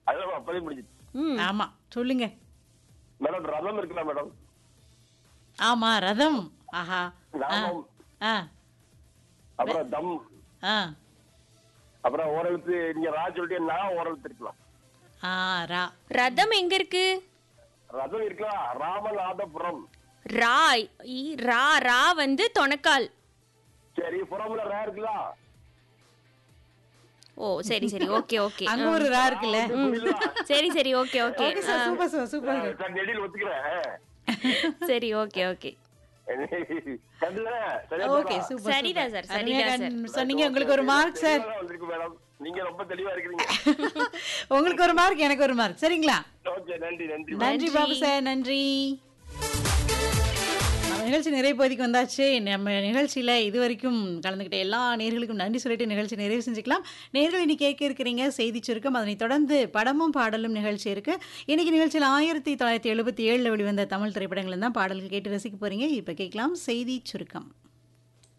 அதான் அப்பதே முடிஞ்சிச்சு ம் ஆமா சொல்லுங்க மேடம் ரதம் இருக்குல்ல மேடம் ஆமா ரதம் ஆஹா ஆ நாமம் ஆ அப்புறம் தம் ஆ அப்புறம் ஓரெழுத்து நீங்க ரா சொல்லிட்டு நான் ஓரெழுத்து இருக்கலாம் ஆ ரா ரதம் எங்க இருக்கு ரதம் இருக்கலாம் ராமநாதபுரம் ரா இ, ரா ரா வந்து தொணக்கால் சரி புறமுல ரா இருக்கலாம் ஓ சரி சரி ஓகே ஓகே அங்க ஒரு ரா இருக்குல்ல சரி சரி okay okay okay sir super sir super நான் நெடியில் ஒத்துக்கிறேன் சரி ஓகே ஓகே கண்டுல சரியா ஓகே சூப்பர் சரிதான் சார், அருமையா சரிதான் கண்- சொன்னீங்க உங்களுக்கு ஒரு மார்க் சார் தெளிவா வந்திருக்கு மேடம் நீங்க ரொம்ப தெளிவா இருக்கிறீங்க உங்களுக்கு ஒரு மார்க் எனக்கு ஒரு மார்க் சரிங்களா ஓகே நன்றி நன்றி நன்றி பாபு சார் நன்றி நம்ம நிகழ்ச்சி நிறைய பகுதிக்கு வந்தாச்சு நம்ம நிகழ்ச்சியில் இது வரைக்கும் கலந்துக்கிட்ட எல்லா நேர்களுக்கும் நன்றி சொல்லிட்டு நிகழ்ச்சி நிறைவு செஞ்சுக்கலாம் நேர்கள் இன்னைக்கு கேட்க இருக்கிறீங்க செய்தி சுருக்கம் அதனை தொடர்ந்து படமும் பாடலும் நிகழ்ச்சி இருக்கு இன்னைக்கு நிகழ்ச்சியில் ஆயிரத்தி தொள்ளாயிரத்தி எழுபத்தி ஏழில் வெளிவந்த தமிழ் திரைப்படங்கள் தான் பாடல்கள் கேட்டு ரசிக்க போறீங்க இப்போ கேட்கலாம் செய்தி சுருக்கம்